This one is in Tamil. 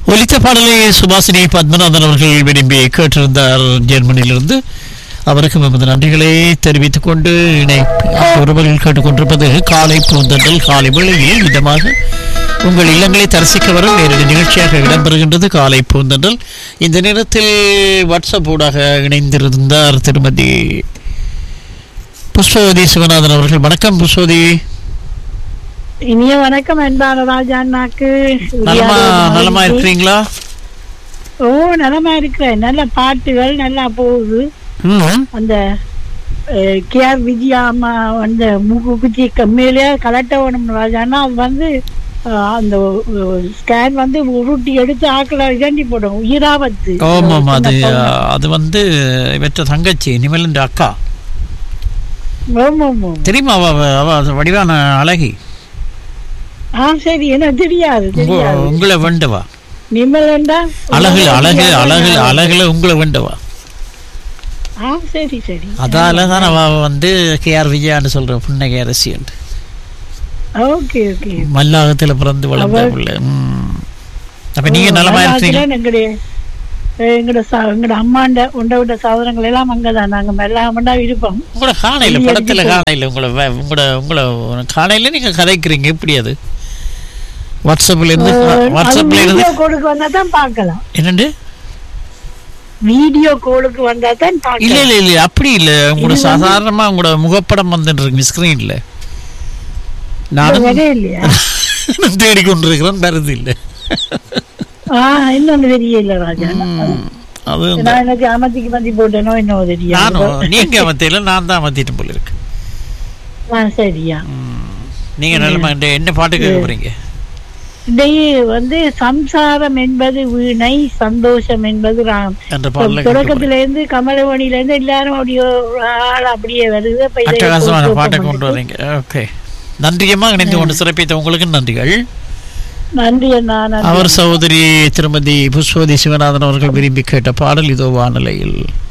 ஒலித்த பாடலை சுபாசினி பத்மநாதன் அவர்கள் விரும்பி கேட்டிருந்தார் ஜெர்மனியிலிருந்து அவருக்கும் எமது நன்றிகளை தெரிவித்துக் கொண்டு இணை உறவுகள் கேட்டுக்கொண்டிருப்பது காலை பூந்தண்டல் காலை வேளையில் விதமாக உங்கள் இல்லங்களை தரிசிக்க வரும் நேரடி நிகழ்ச்சியாக இடம்பெறுகின்றது காலை பூந்தண்டல் இந்த நேரத்தில் வாட்ஸ்அப் ஊடாக இணைந்திருந்தார் திருமதி புஷ்பவதி சிவநாதன் அவர்கள் வணக்கம் புஷ்பவதி இனிய வணக்கம் அன்பான ராஜா அண்ணாக்கு நலமா நலமா இருக்கிறீங்களா ஓ நலமா இருக்கிறேன் நல்ல பாட்டுகள் நல்லா போகுது ம் அந்த கே ஆர் விஜயா அம்மா அந்த மூக்கு குச்சி கம்மியிலே கலட்ட வேணும் ராஜான்னா அது வந்து அஹ், அந்த ஸ்கேன் வந்து உருட்டி எடுத்து ஆக்களை இதாண்டி போடும் உயிராபத்து ஆமாம் அது அது வந்து இவற்ற தங்கச்சி நிமலன் அக்கா ஆமா ஆமா தெரியுமா அவ அவ- அவ அது வடிவான அழகி ஆ சரி எனக்கு தெரியாது உங்க- தெரியாது உங்களை வேண்டவா நிமலண்டா அழகு அழகு அழகு அழகுல உங்களை வேண்டவா ஆ சரி சரி அதால தான் அவ வந்து கேஆர் விஜயான்னு சொல்ற புன்னகை அரசியல் ஓகே ஓகே மல்லாகத்துல பிறந்து வளர்ந்த அவ- பிள்ளை ம். அப்ப நீங்க நலமா இருக்கீங்க எங்களுடைய எங்கட சா- எங்கட அம்மாண்ட உண்ட விட்ட சாதனங்கள் எல்லாம் அங்கதான் நாங்க எல்லாம் இருப்போம் உங்களோட காணையில படத்துல காணையில உங்களை வே- உங்களோட உங்களை காணையில நீங்க கதைக்கிறீங்க எப்படி அது வாட்ஸ்அப்ல இருந்து வாட்ஸ்அப்ல இருந்து வீடியோ கோலுக்கு வந்தா தான் பார்க்கலாம் என்னண்டு வீடியோ கோலுக்கு வந்தா தான் இல்ல பார்க்கலாம் இல்ல இல்ல அப்படி இல்ல உங்களோட சாதாரணமா உங்களோட முகப்படம் வந்துட்டு இருக்கு ஸ்கிரீன்ல நானும் வரே இல்லையா தேடிக்கொண்டிருக்கிறேன் வருது இல்ல ஆ இன்னொன்னு தெரியல ராஜா ம், அது இந்த- நான் எனக்கு அமர்த்திக்கு மத்தி போட்டேனோ என்னவோ தெரியாது நானும் நீங்க அமர்த்தையில நான் தான் அமர்த்திட்டு போல இருக்கு ஆ சரியா நீங்க நல்ல என்ன பாட்டு கேட்க போறீங்க இடையே வந்து சம்சாரம் என்பது வீணை சந்தோஷம் என்பது ராம் என்ற பாடல கேட்க போறேன். தொடக்கத்துல இருந்து கமலவணில இருந்து எல்லாரும் அப்படியே ஒரு ஆள் அப்படியே வருது அப்ப இதை அட்டகாசமான போட்டு பாட்டை போட்டு கொண்டு வரீங்க ஓகே நன்றியம்மா இணைந்து கொண்டு சிறப்பித்த உங்களுக்கு நன்றிகள் நன்றி அண்ணா நன்றி அவர் சகோதரி திருமதி புஷ்பவதி சிவநாதன் அவர்கள் விரும்பி கேட்ட பாடல் இதோ வானிலையில்